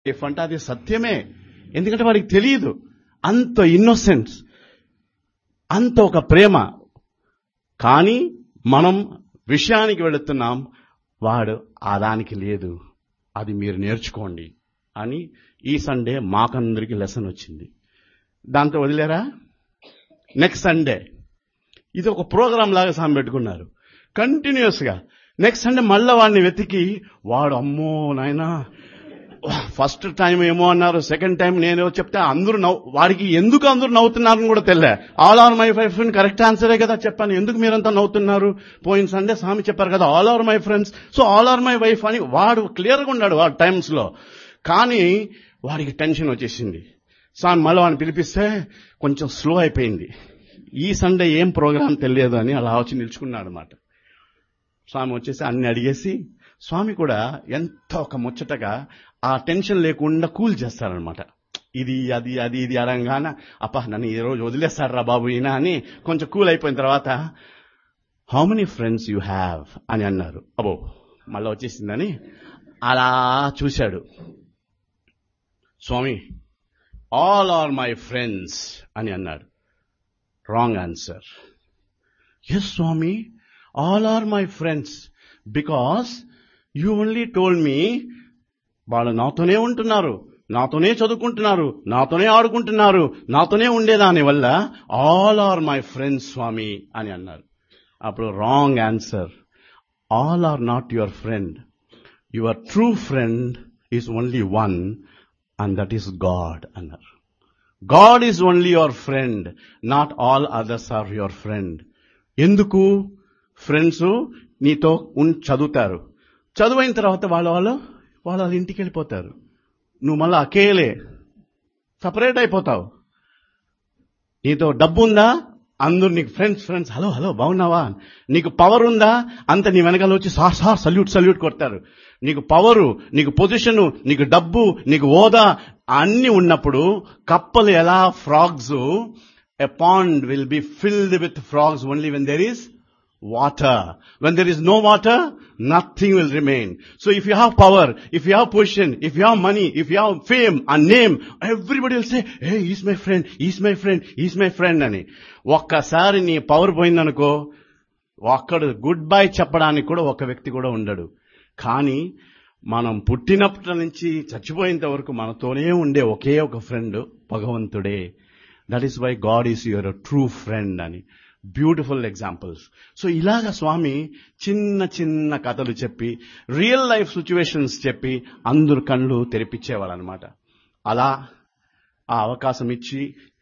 If అంటే అది సత్యమే ఎందుకంటే వాడికి తెలియదు అంత ఇన్నోసెన్స్ అంత ఒక ప్రేమ కానీ మనం విషయానికి వెళుతున్నాం వాడు ఆ దానికి లేదు అది మీరు నేర్చుకోండి అని ఈ సండే మాకందరికి లెసన్ వచ్చింది దాంతో వదిలేరా నెక్స్ట్ సండే ఇది ఒక ప్రోగ్రామ్ లాగా సామె పెట్టుకున్నారు కంటిన్యూస్ గా నెక్స్ట్ సండే మళ్ళా వాడిని వెతికి వాడు అమ్మో నాయనా ఫస్ట్ టైం ఏమో అన్నారు సెకండ్ టైం నేనేమో చెప్తే అందరూ నవ్వు వాడికి ఎందుకు అందరూ నవ్వుతున్నారని కూడా తెలియలే all are my five friend correct ఆన్సరే కదా చెప్పాను ఎందుకు మీరంతా నవ్వుతున్నారు పోయిన సండే స్వామి చెప్పారు కదా all are my friends so all are my wife అని వాడు క్లియర్గా ఉన్నాడు వాడు టైమ్స్ లో కానీ వాడికి టెన్షన్ వచ్చేసింది స్వామి మళ్ళీ వాడిని పిలిపిస్తే కొంచెం స్లో అయిపోయింది ఈ సండే ఏం ప్రోగ్రామ్ తెలియదు అని అలా వచ్చి నిల్చుకున్నాడు అనమాట స్వామి వచ్చేసి అన్ని అడిగేసి స్వామి కూడా ఎంత ఒక ముచ్చటగా ఆ టెన్షన్ లేకుండా కూల్ చేస్తారనమాట ఇది అది అది ఇది అడంగాన అప్ప నన్ను ఈ రోజు వదిలేస్తారా బాబు ఈయన అని కొంచెం కూల్ అయిపోయిన తర్వాత how many friends you have అని అన్నారు అబో మళ్ళీ వచ్చేసిందని అలా చూశాడు Swami all are my friends అని అన్నాడు wrong answer yes Swami all are my friends because you only told me వాళ్ళు నాతోనే ఉంటున్నారు నాతోనే చదువుకుంటున్నారు నాతోనే ఆడుకుంటున్నారు నాతోనే ఉండేదాని వల్ల all are my friends Swami అని అన్నారు అప్పుడు wrong answer all are not your friend your true friend is only one and that is God అన్నారు God is only your friend not all others are your friend ఎందుకు friends నీతో ఉన్ చదువుతారు చదువైన తర్వాత వాళ్ళ వాళ్ళు వాళ్ళ వాళ్ళ ఇంటికి వెళ్ళిపోతారు నువ్వు మళ్ళీ అకేలే సపరేట్ అయిపోతావు నీతో డబ్బు ఉందా అందరు నీకు ఫ్రెండ్స్ ఫ్రెండ్స్ హలో హలో బాగున్నావా నీకు పవర్ ఉందా అంత నీ వెనకాల వచ్చి సార్ సార్ సల్యూట్ సల్యూట్ కొడతారు నీకు పవరు నీకు పొజిషన్ నీకు డబ్బు నీకు హోదా అన్ని ఉన్నప్పుడు కప్పలు ఎలా frogs a pond will be filled with frogs only when there is water. When there is no water, nothing will remain. So if you have power, if you have position, if you have money, if you have fame and name, everybody will say, hey, he's my friend, he's my friend, he's my friend అని ఒక్కసారి నీ power పోయిందనుకో ఒక్కడు good bye చెప్పడానికి కూడా ఒక వ్యక్తి కూడా ఉండడు కానీ మనం పుట్టినప్పటి నుంచి చచ్చిపోయేంత వరకు మనతోనే ఉండే ఒకే ఒక ఫ్రెండ్ భగవంతుడే that is why God is your true friend అని బ్యూటిఫుల్ ఎగ్జాంపుల్స్ సో ఇలాగ స్వామి చిన్న చిన్న కథలు చెప్పి రియల్ లైఫ్ సిచ్యువేషన్స్ చెప్పి అందరు కళ్ళు తెరిపించేవాళ్ళు అనమాట అలా ఆ అవకాశం ఇచ్చి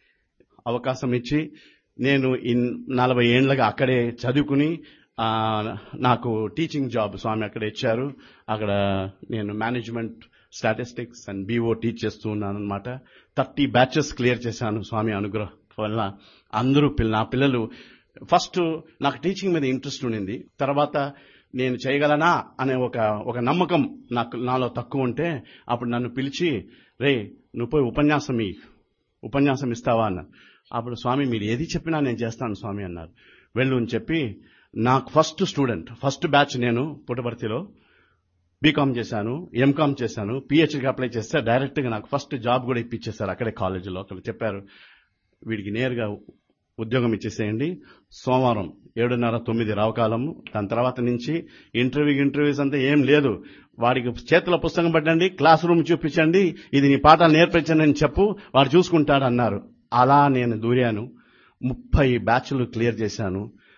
అవకాశం ఇచ్చి నేను ఇన్ నలభై ఏండ్లుగా అక్కడే చదువుకుని ఆ, నాకు టీచింగ్ జాబ్ స్వామి అక్కడ ఇచ్చారు అక్కడ నేను మేనేజ్మెంట్ స్టాటిస్టిక్స్ అండ్ బీఓ టీచ్ చేస్తూ ఉన్నాను అనమాట థర్టీ బ్యాచెస్ క్లియర్ చేశాను స్వామి అనుగ్రహం వల్ల అందరూ పిల్ల నా పిల్లలు ఫస్ట్ నాకు టీచింగ్ మీద ఇంట్రెస్ట్ ఉండింది తర్వాత నేను చేయగలనా అనే ఒక ఒక నమ్మకం నాకు నాలో తక్కువ ఉంటే అప్పుడు నన్ను పిలిచి రే నువ్వు పోయి ఉపన్యాసం ఈ ఉపన్యాసం ఇస్తావా అన్నారు అప్పుడు స్వామి మీరు ఏది చెప్పినా నేను చేస్తాను స్వామి అన్నారు వెళ్ళు అని చెప్పి నాకు ఫస్ట్ స్టూడెంట్ ఫస్ట్ బ్యాచ్ నేను పుట్టపర్తిలో బీకామ్ చేశాను ఎంకామ్ చేశాను పిహెచ్డికి అప్లై చేస్తే డైరెక్ట్ గా నాకు ఫస్ట్ జాబ్ కూడా ఇప్పించేశారు అక్కడే కాలేజీలో అక్కడ చెప్పారు వీడికి నేరుగా ఉద్యోగం ఇచ్చేసేయండి సోమవారం ఏడున్నర తొమ్మిది రావకాలము దాని తర్వాత నుంచి ఇంటర్వ్యూ ఇంటర్వ్యూస్ అంతా ఏం లేదు వాడికి చేతిలో పుస్తకం పట్టండి క్లాస్ రూమ్ చూపించండి ఇది నీ పాఠాలు నేర్పించండి అని చెప్పు వాడు చూసుకుంటాడు అన్నారు అలా నేను దూరాను ముప్పై బ్యాచ్లు క్లియర్ చేశాను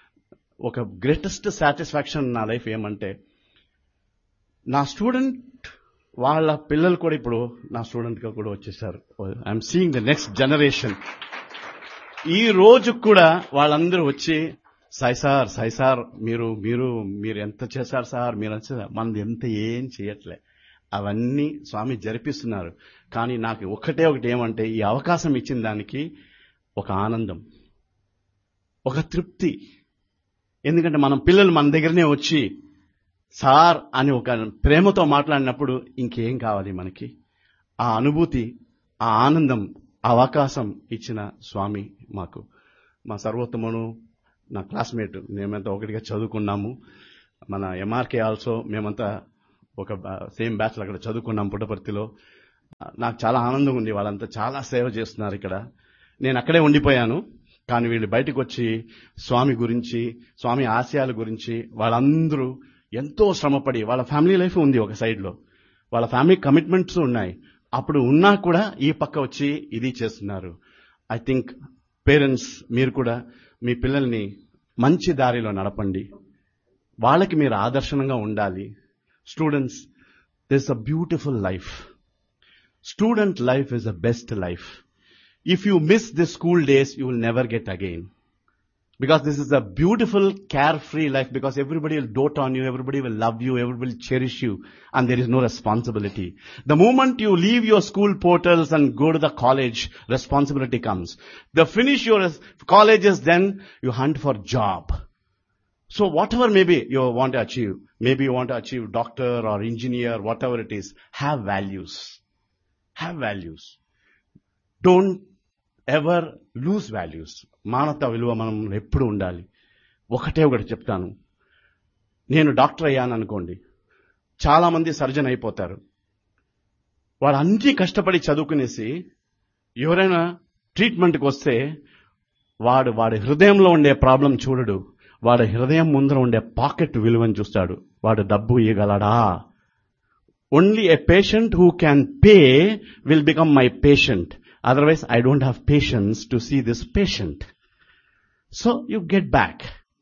ఒక గ్రేటెస్ట్ సాటిస్ఫాక్షన్ నా లైఫ్ ఏమంటే నా స్టూడెంట్ వాళ్ళ పిల్లలు కూడా ఇప్పుడు నా స్టూడెంట్ గా కూడా వచ్చేసారు I'm seeing the next generation ఈ రోజు కూడా వాళ్ళందరూ వచ్చి సాయి సార్ సాయి సార్ మీరు మీరు మీరు ఎంత చేశారు సార్ మీరు ఎంత చేశారు?" మనది ఎంత ఏం చేయట్లే అవన్నీ స్వామి జరిపిస్తున్నారు కానీ నాకు ఒకటే ఒకటి ఏమంటే ఈ అవకాశం ఇచ్చిన దానికి ఒక ఆనందం ఒక తృప్తి ఎందుకంటే మనం పిల్లలు మన దగ్గరనే వచ్చి సార్ అని ఒక ప్రేమతో మాట్లాడినప్పుడు ఇంకేం కావాలి మనకి ఆ అనుభూతి ఆ ఆనందం ఆ అవకాశం ఇచ్చిన స్వామి మాకు మా సర్వోత్తమును నా క్లాస్మేట్ మేమంతా ఒకటిగా చదువుకున్నాము మన ఎంఆర్కే ఆల్సో మేమంతా ఒక సేమ్ బ్యాచ్లో అక్కడ చదువుకున్నాం పుట్టపర్తిలో నాకు చాలా ఆనందంగా ఉంది వాళ్ళంతా చాలా సేవ చేస్తున్నారు ఇక్కడ నేను అక్కడే ఉండిపోయాను కానీ వీళ్ళు బయటకు వచ్చి స్వామి గురించి స్వామి ఆశయాల గురించి వాళ్ళందరూ ఎంతో శ్రమపడి వాళ్ళ ఫ్యామిలీ లైఫ్ ఉంది ఒక సైడ్ లో వాళ్ళ ఫ్యామిలీ కమిట్మెంట్స్ ఉన్నాయి అప్పుడు ఉన్నా కూడా ఈ పక్క వచ్చి ఇది చేస్తున్నారు ఐ థింక్ పేరెంట్స్ మీరు కూడా మీ పిల్లల్ని మంచి దారిలో నడపండి వాళ్ళకి మీరు ఆదర్శనంగా ఉండాలి students this a beautiful life student life is a best life if you miss the school days, you will never get again. Because this is a beautiful, carefree life because everybody will dote on you, everybody will love you, everybody will cherish you, and there is no responsibility. The moment you leave your school portals and go to the college, responsibility comes. The finish your colleges, then you hunt for job. So whatever maybe you want to achieve, maybe you want to achieve doctor or engineer, whatever it is, have values. Have values. Don't ever lose values మానవత విలువ మనం ఎప్పుడు ఉండాలి ఒకటే ఒకటి చెప్తాను నేను doctor అయ్యాను అనుకోండి చాలా మంది సర్జన్ అయిపోతారు వాడు అన్ని కష్టపడి చదువుకునేసి ఎవరైనా ట్రీట్మెంట్కి వస్తే వాడు వాడి హృదయంలో ఉండే ప్రాబ్లం చూడడు వాడి హృదయం ముందర ఉండే పాకెట్ విలువని చూస్తాడు వాడు డబ్బు ఇవ్వగలడా only a patient who can pay will become my patient Otherwise, I don't have patience to see this patient. So you get back.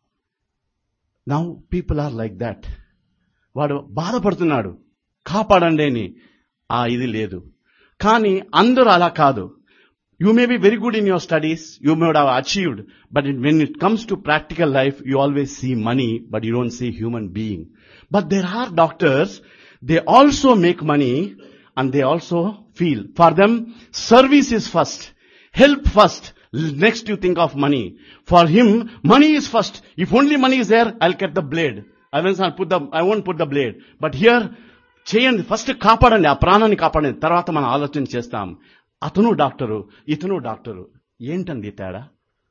Now people are like that. వాడు బాధపడుతున్నాడు కాపాడండి అని ఆ ఇది లేదు కానీ అందరూ అలా కాదు you may be very good in your studies you may have achieved but when it comes to practical life you always see money but you don't see human being but there are doctors they also make money and they also feel. For them, service is first. Help first. Next you think of money. For him, money is first. If only money is there, I'll get the blade. I won't put the, I won't put the blade. But here, చేయండి first కాపాడండి ఆ ప్రాణాన్ని కాపాడండి తర్వాత మనం ఆలోచన చేస్తాం అతను డాక్టరు ఇతను డాక్టరు ఏంటండి తేడా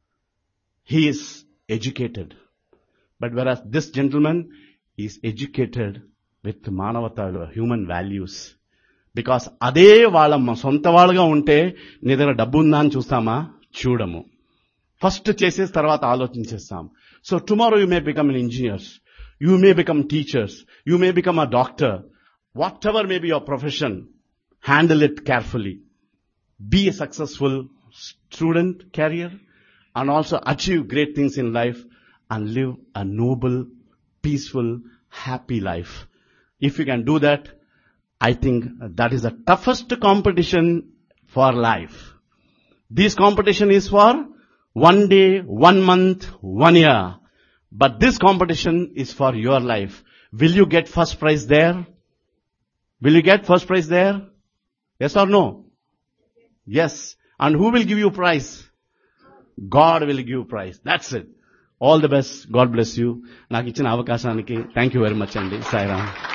he is educated but where this gentleman is educated with మానవత హ్యూమన్ వాల్యూస్ బికాస్ అదే వాళ్ళ సొంత వాళ్ళగా ఉంటే నీ దగ్గర డబ్బు ఉందా అని చూస్తామా చూడము ఫస్ట్ చేసేసి తర్వాత ఆలోచించేస్తాం so tomorrow you may become an engineers you may become teachers you may become a doctor whatever may be your profession handle it carefully be a successful student career and also achieve great things in life and live a noble peaceful happy life if you can do that I think that is the toughest competition for life. This competition is for one day, one month, one year. But this competition is for your life. Will you get first prize there? Will you get first prize there? Yes or no? Yes. And who will give you prize? God will give you prize. That's it. All the best. God bless you. నాకు ఇచ్చిన అవకాశానికి thank you very much అండి సాయిరామ్